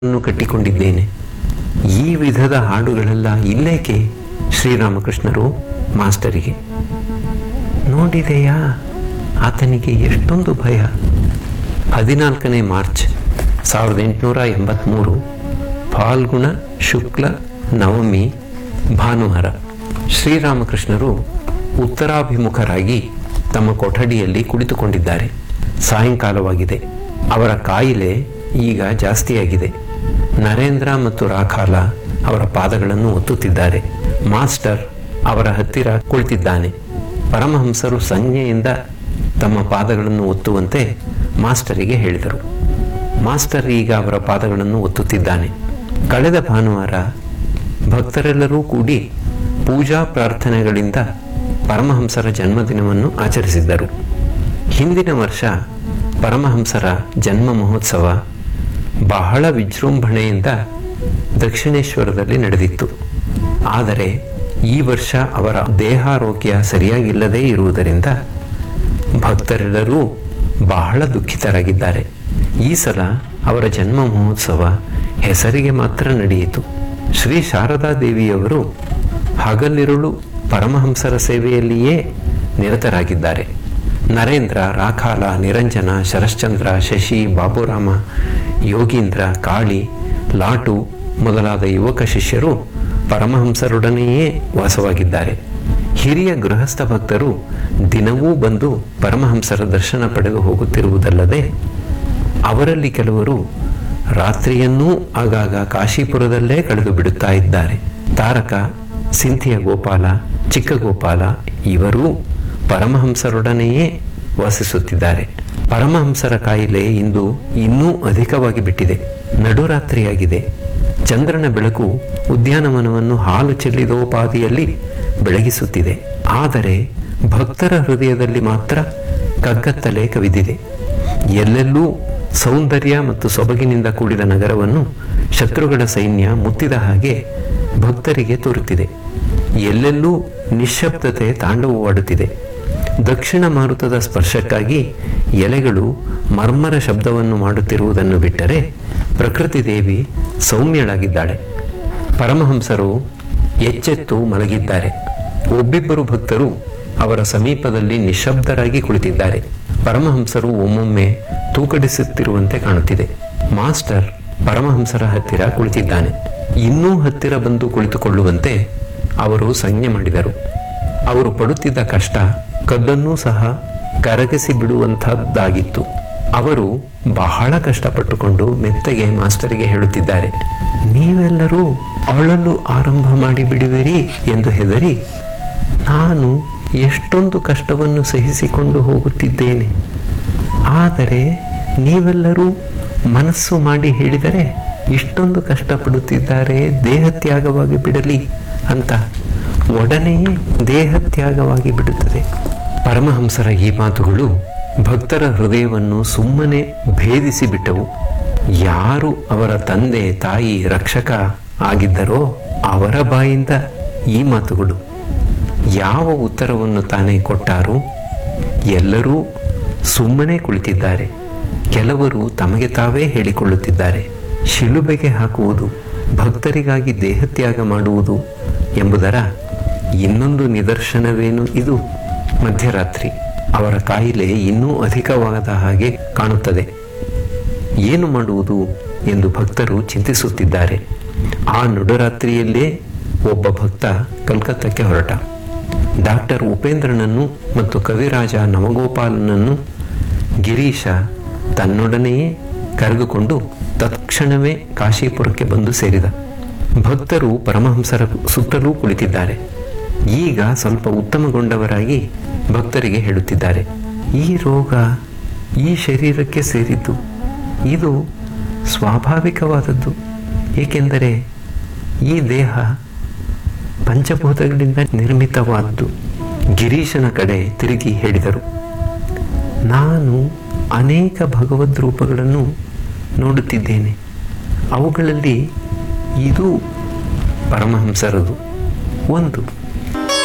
ನ್ನು ಕಟ್ಟಿಕೊಂಡಿದ್ದೇನೆ ಈ ವಿಧದ ಹಾಡುಗಳೆಲ್ಲ ಇಲ್ಲೇಕೆ ಶ್ರೀರಾಮಕೃಷ್ಣರು ಮಾಸ್ಟರಿಗೆ ನೋಡಿದೆಯಾ ಆತನಿಗೆ ಎಷ್ಟೊಂದು ಭಯ ಹದಿನಾಲ್ಕನೇ ಮಾರ್ಚ್ ಸಾವಿರದ ಎಂಟುನೂರ ಎಂಬತ್ತ್ಮೂರು ಫಾಲ್ಗುಣ ಶುಕ್ಲ ನವಮಿ ಭಾನುವಾರ ಶ್ರೀರಾಮಕೃಷ್ಣರು ಉತ್ತರಾಭಿಮುಖರಾಗಿ ತಮ್ಮ ಕೊಠಡಿಯಲ್ಲಿ ಕುಳಿತುಕೊಂಡಿದ್ದಾರೆ ಸಾಯಂಕಾಲವಾಗಿದೆ ಅವರ ಕಾಯಿಲೆ ಈಗ ಜಾಸ್ತಿಯಾಗಿದೆ ನರೇಂದ್ರ ಮತ್ತು ರಾಖಾಲ ಅವರ ಪಾದಗಳನ್ನು ಒತ್ತುತ್ತಿದ್ದಾರೆ ಮಾಸ್ಟರ್ ಅವರ ಹತ್ತಿರ ಕುಳಿತಿದ್ದಾನೆ ಪರಮಹಂಸರು ಸಂಜ್ಞೆಯಿಂದ ತಮ್ಮ ಪಾದಗಳನ್ನು ಒತ್ತುವಂತೆ ಮಾಸ್ಟರಿಗೆ ಹೇಳಿದರು ಮಾಸ್ಟರ್ ಈಗ ಅವರ ಪಾದಗಳನ್ನು ಒತ್ತುತ್ತಿದ್ದಾನೆ ಕಳೆದ ಭಾನುವಾರ ಭಕ್ತರೆಲ್ಲರೂ ಕೂಡಿ ಪೂಜಾ ಪ್ರಾರ್ಥನೆಗಳಿಂದ ಪರಮಹಂಸರ ಜನ್ಮದಿನವನ್ನು ಆಚರಿಸಿದ್ದರು ಹಿಂದಿನ ವರ್ಷ ಪರಮಹಂಸರ ಜನ್ಮ ಮಹೋತ್ಸವ ಬಹಳ ವಿಜೃಂಭಣೆಯಿಂದ ದಕ್ಷಿಣೇಶ್ವರದಲ್ಲಿ ನಡೆದಿತ್ತು ಆದರೆ ಈ ವರ್ಷ ಅವರ ದೇಹಾರೋಗ್ಯ ಸರಿಯಾಗಿಲ್ಲದೇ ಇರುವುದರಿಂದ ಭಕ್ತರೆಲ್ಲರೂ ಬಹಳ ದುಃಖಿತರಾಗಿದ್ದಾರೆ ಈ ಸಲ ಅವರ ಜನ್ಮ ಮಹೋತ್ಸವ ಹೆಸರಿಗೆ ಮಾತ್ರ ನಡೆಯಿತು ಶ್ರೀ ಶಾರದಾ ದೇವಿಯವರು ಹಗಲಿರುಳು ಪರಮಹಂಸರ ಸೇವೆಯಲ್ಲಿಯೇ ನಿರತರಾಗಿದ್ದಾರೆ ನರೇಂದ್ರ ರಾಖಾಲ ನಿರಂಜನ ಶರಶ್ಚಂದ್ರ ಶಶಿ ಬಾಬುರಾಮ ಯೋಗೀಂದ್ರ ಕಾಳಿ ಲಾಟು ಮೊದಲಾದ ಯುವಕ ಶಿಷ್ಯರು ಪರಮಹಂಸರೊಡನೆಯೇ ವಾಸವಾಗಿದ್ದಾರೆ ಹಿರಿಯ ಗೃಹಸ್ಥ ಭಕ್ತರು ದಿನವೂ ಬಂದು ಪರಮಹಂಸರ ದರ್ಶನ ಪಡೆದು ಹೋಗುತ್ತಿರುವುದಲ್ಲದೆ ಅವರಲ್ಲಿ ಕೆಲವರು ರಾತ್ರಿಯನ್ನೂ ಆಗಾಗ ಕಾಶಿಪುರದಲ್ಲೇ ಕಳೆದು ಬಿಡುತ್ತಾ ಇದ್ದಾರೆ ತಾರಕ ಸಿಂಥಿಯ ಗೋಪಾಲ ಚಿಕ್ಕ ಗೋಪಾಲ ಇವರೂ ಪರಮಹಂಸರೊಡನೆಯೇ ವಾಸಿಸುತ್ತಿದ್ದಾರೆ ಪರಮಹಂಸರ ಕಾಯಿಲೆ ಇಂದು ಇನ್ನೂ ಅಧಿಕವಾಗಿ ಬಿಟ್ಟಿದೆ ನಡುರಾತ್ರಿಯಾಗಿದೆ ಚಂದ್ರನ ಬೆಳಕು ಉದ್ಯಾನವನವನ್ನು ಹಾಲು ಚೆಲ್ಲಿದೋಪಾದಿಯಲ್ಲಿ ಬೆಳಗಿಸುತ್ತಿದೆ ಆದರೆ ಭಕ್ತರ ಹೃದಯದಲ್ಲಿ ಮಾತ್ರ ಕಗ್ಗತ್ತಲೆ ಕವಿದಿದೆ ಎಲ್ಲೆಲ್ಲೂ ಸೌಂದರ್ಯ ಮತ್ತು ಸೊಬಗಿನಿಂದ ಕೂಡಿದ ನಗರವನ್ನು ಶತ್ರುಗಳ ಸೈನ್ಯ ಮುತ್ತಿದ ಹಾಗೆ ಭಕ್ತರಿಗೆ ತೋರುತ್ತಿದೆ ಎಲ್ಲೆಲ್ಲೂ ನಿಶ್ಶಬ್ದತೆ ತಾಂಡವವಾಡುತ್ತಿದೆ ದಕ್ಷಿಣ ಮಾರುತದ ಸ್ಪರ್ಶಕ್ಕಾಗಿ ಎಲೆಗಳು ಮರ್ಮರ ಶಬ್ದವನ್ನು ಮಾಡುತ್ತಿರುವುದನ್ನು ಬಿಟ್ಟರೆ ಪ್ರಕೃತಿ ದೇವಿ ಸೌಮ್ಯಳಾಗಿದ್ದಾಳೆ ಪರಮಹಂಸರು ಎಚ್ಚೆತ್ತು ಮಲಗಿದ್ದಾರೆ ಒಬ್ಬಿಬ್ಬರು ಭಕ್ತರು ಅವರ ಸಮೀಪದಲ್ಲಿ ನಿಶ್ಶಬ್ದರಾಗಿ ಕುಳಿತಿದ್ದಾರೆ ಪರಮಹಂಸರು ಒಮ್ಮೊಮ್ಮೆ ತೂಕಡಿಸುತ್ತಿರುವಂತೆ ಕಾಣುತ್ತಿದೆ ಮಾಸ್ಟರ್ ಪರಮಹಂಸರ ಹತ್ತಿರ ಕುಳಿತಿದ್ದಾನೆ ಇನ್ನೂ ಹತ್ತಿರ ಬಂದು ಕುಳಿತುಕೊಳ್ಳುವಂತೆ ಅವರು ಸಂಜ್ಞೆ ಮಾಡಿದರು ಅವರು ಪಡುತ್ತಿದ್ದ ಕಷ್ಟ ಕದ್ದನ್ನೂ ಸಹ ಕರಗಿಸಿ ಬಿಡುವಂತಹದ್ದಾಗಿತ್ತು ಅವರು ಬಹಳ ಕಷ್ಟಪಟ್ಟುಕೊಂಡು ಮೆತ್ತಗೆ ಮಾಸ್ಟರಿಗೆ ಹೇಳುತ್ತಿದ್ದಾರೆ ನೀವೆಲ್ಲರೂ ಅಳಲು ಆರಂಭ ಮಾಡಿ ಬಿಡುವಿರಿ ಎಂದು ಹೆದರಿ ನಾನು ಎಷ್ಟೊಂದು ಕಷ್ಟವನ್ನು ಸಹಿಸಿಕೊಂಡು ಹೋಗುತ್ತಿದ್ದೇನೆ ಆದರೆ ನೀವೆಲ್ಲರೂ ಮನಸ್ಸು ಮಾಡಿ ಹೇಳಿದರೆ ಇಷ್ಟೊಂದು ಕಷ್ಟಪಡುತ್ತಿದ್ದಾರೆ ದೇಹತ್ಯಾಗವಾಗಿ ಬಿಡಲಿ ಅಂತ ಒಡನೆಯೇ ದೇಹತ್ಯಾಗವಾಗಿ ಬಿಡುತ್ತದೆ ಪರಮಹಂಸರ ಈ ಮಾತುಗಳು ಭಕ್ತರ ಹೃದಯವನ್ನು ಸುಮ್ಮನೆ ಭೇದಿಸಿ ಬಿಟ್ಟವು ಯಾರು ಅವರ ತಂದೆ ತಾಯಿ ರಕ್ಷಕ ಆಗಿದ್ದರೋ ಅವರ ಬಾಯಿಂದ ಈ ಮಾತುಗಳು ಯಾವ ಉತ್ತರವನ್ನು ತಾನೇ ಕೊಟ್ಟಾರೋ ಎಲ್ಲರೂ ಸುಮ್ಮನೆ ಕುಳಿತಿದ್ದಾರೆ ಕೆಲವರು ತಮಗೆ ತಾವೇ ಹೇಳಿಕೊಳ್ಳುತ್ತಿದ್ದಾರೆ ಶಿಲುಬೆಗೆ ಹಾಕುವುದು ಭಕ್ತರಿಗಾಗಿ ದೇಹತ್ಯಾಗ ಮಾಡುವುದು ಎಂಬುದರ ಇನ್ನೊಂದು ನಿದರ್ಶನವೇನು ಇದು ಮಧ್ಯರಾತ್ರಿ ಅವರ ಕಾಯಿಲೆ ಇನ್ನೂ ಅಧಿಕವಾದ ಹಾಗೆ ಕಾಣುತ್ತದೆ ಏನು ಮಾಡುವುದು ಎಂದು ಭಕ್ತರು ಚಿಂತಿಸುತ್ತಿದ್ದಾರೆ ಆ ನಡುರಾತ್ರಿಯಲ್ಲೇ ಒಬ್ಬ ಭಕ್ತ ಕಲ್ಕತ್ತಕ್ಕೆ ಹೊರಟ ಡಾಕ್ಟರ್ ಉಪೇಂದ್ರನನ್ನು ಮತ್ತು ಕವಿರಾಜ ನವಗೋಪಾಲನನ್ನು ಗಿರೀಶ ತನ್ನೊಡನೆಯೇ ಕರೆದುಕೊಂಡು ತತ್ಕ್ಷಣವೇ ಕಾಶೀಪುರಕ್ಕೆ ಬಂದು ಸೇರಿದ ಭಕ್ತರು ಪರಮಹಂಸರ ಸುತ್ತಲೂ ಕುಳಿತಿದ್ದಾರೆ ಈಗ ಸ್ವಲ್ಪ ಉತ್ತಮಗೊಂಡವರಾಗಿ ಭಕ್ತರಿಗೆ ಹೇಳುತ್ತಿದ್ದಾರೆ ಈ ರೋಗ ಈ ಶರೀರಕ್ಕೆ ಸೇರಿದ್ದು ಇದು ಸ್ವಾಭಾವಿಕವಾದದ್ದು ಏಕೆಂದರೆ ಈ ದೇಹ ಪಂಚಭೂತಗಳಿಂದ ನಿರ್ಮಿತವಾದ್ದು ಗಿರೀಶನ ಕಡೆ ತಿರುಗಿ ಹೇಳಿದರು ನಾನು ಅನೇಕ ಭಗವದ್ ರೂಪಗಳನ್ನು ನೋಡುತ್ತಿದ್ದೇನೆ ಅವುಗಳಲ್ಲಿ ಇದು ಪರಮಹಂಸರದು ಒಂದು